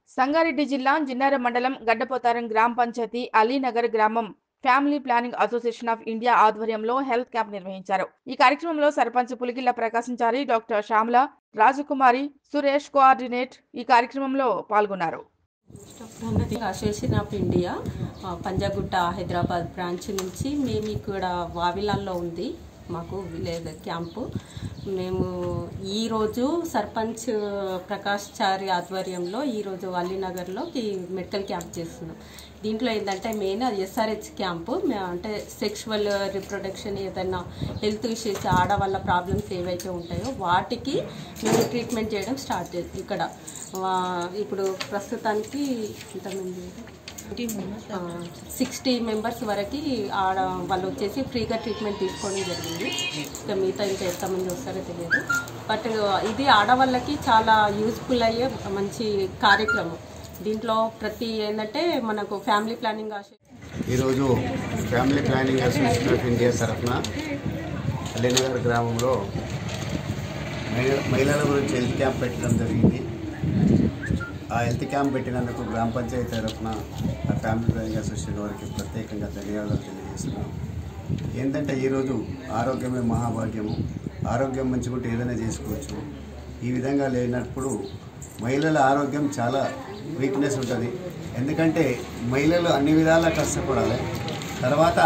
సంగారెడ్డి జిల్లా జిన్నారం మండలం గడ్డపోతారం గ్రామ పంచాయతీ అలీనగర్ గ్రామం family planning association of India ఆధ్వర్యంలో హెల్త్ క్యాంప్ నిర్వహించారు ఈ కార్యక్రమంలో సర్పంచ్ పులిగిల్ల ప్రకాశించారి డాక్టర్ శ్యామల రాజకుమారి సురేష్ కోఆర్డినేట్ ఈ కార్యక్రమంలో పాల్గొన్నారు అసోసియేషన్ ఆఫ్ ఇండియా ఆ, పంజాగుట్ట హైదరాబాద్ బ్రాంచ్ నుంచి మేము ఇక్కడ వావిలాల్లో ఉంది మాకు విలేజ్ క్యాంపు మేము ఈరోజు సర్పంచ్ ప్రకాష్ చారి ఆధ్వర్యంలో ఈరోజు అలీనగర్లో ఈ మెడికల్ క్యాంప్ చేస్తున్నాం దీంట్లో ఏంటంటే మెయిన్ అది ఎస్ఆర్హెచ్ క్యాంపు మే- అంటే సెక్షువల్ రిప్రొడక్షన్ ఏదైనా హెల్త్ ఇష్యూస్ ఆడవాళ్ళ ప్రాబ్లమ్స్ ఏవైతే ఉంటాయో వాటికి మేము ట్రీట్మెంట్ చేయడం స్టార్ట్ చేస్తాం ఇక్కడ ఆ, ఇప్పుడు ప్రస్తుతానికి ఎంతమంది సిక్స్టీ మెంబర్స్ వరకు ఆడ వాళ్ళు వచ్చేసి ఫ్రీగా ట్రీట్మెంట్ తీసుకోవడం జరిగింది ఇంకా మిగతా ఇంకా ఎంతమంది వస్తారో తెలియదు బట్ ఇది ఆడవాళ్ళకి చాలా యూస్ఫుల్ అయ్యే మంచి కార్యక్రమం దీంట్లో ప్రతి ఏంటంటే మనకు ఫ్యామిలీ ప్లానింగ్ ఈరోజు family planning association of India తరఫున అలీనగర్ గ్రామంలో మహిళ మహిళల గురించి హెల్త్ క్యాంప్ పెట్టడం జరిగింది ఆ హెల్త్ క్యాంప్ పెట్టినందుకు గ్రామ పంచాయతీ తరఫున ఆ ఫ్యామిలీ ప్లానింగ్ అసోసియేషన్ వారికి ప్రత్యేకంగా ధన్యవాదాలు తెలియజేస్తున్నాం ఏంటంటే ఈరోజు ఆరోగ్యమే మహాభాగ్యము ఆరోగ్యం మంచిగుంటే ఏదైనా చేసుకోవచ్చు ఈ విధంగా లేనప్పుడు మహిళల ఆరోగ్యం చాలా వీక్నెస్ ఉంటుంది ఎందుకంటే మహిళలు అన్ని విధాలా కష్టపడాలి తర్వాత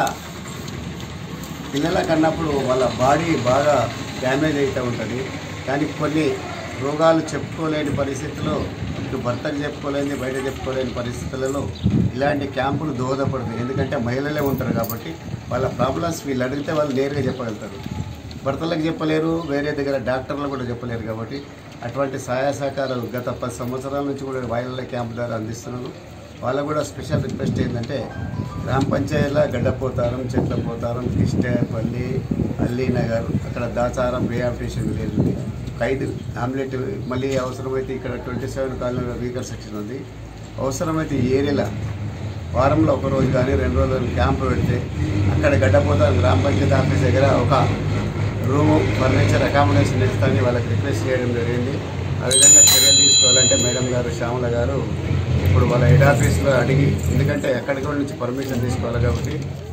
పిల్లలకు అన్నప్పుడు వాళ్ళ బాడీ బాగా డ్యామేజ్ అవుతూ ఉంటుంది కానీ కొన్ని రోగాలు చెప్పుకోలేని పరిస్థితుల్లో ఇటు భర్తకు చెప్పుకోలేని బయట చెప్పుకోలేని పరిస్థితులలో ఇలాంటి క్యాంపులు దోహదపడుతుంది ఎందుకంటే మహిళలే ఉంటారు కాబట్టి వాళ్ళ ప్రాబ్లమ్స్ వీళ్ళు అడిగితే వాళ్ళు నేరుగా చెప్పగలుగుతారు భర్తలకు చెప్పలేరు వేరే దగ్గర డాక్టర్లు కూడా చెప్పలేరు కాబట్టి అటువంటి సహాయ సహకారాలు గత పది సంవత్సరాల నుంచి కూడా మహిళల క్యాంప్ ద్వారా అందిస్తున్నాను వాళ్ళకు కూడా స్పెషల్ రిక్వెస్ట్ ఏంటంటే గ్రామ పంచాయతీలో గడ్డపోతారం చెట్లపోతారం కిష్టపల్లి అల్లీనగర్ అక్కడ దాచారం రిహాబిటేషన్ విలేజ్ ఉంది ఖైదు ఆమ్లెట్ మళ్ళీ అవసరమైతే ఇక్కడ ట్వంటీ సెవెన్ కాలనీలో వీకర్ సెక్షన్ ఉంది అవసరమైతే ఈ ఏరియాలో వారంలో ఒక రోజు కానీ రెండు రోజులు క్యాంపు పెడితే అక్కడ గడ్డపోతారం గ్రామ పంచాయతీ ఆఫీస్ దగ్గర ఒక రూము ఫర్నిచర్ అకామిడేషన్ ఇస్తానని వాళ్ళకి రిక్వెస్ట్ చేయడం జరిగింది ఆ విధంగా చర్యలు తీసుకోవాలంటే మేడం గారు శ్యామల గారు ఇప్పుడు వాళ్ళ హెడ్ ఆఫీస్లో అడిగి ఎందుకంటే ఎక్కడికి నుంచి పర్మిషన్ తీసుకోవాలి కాబట్టి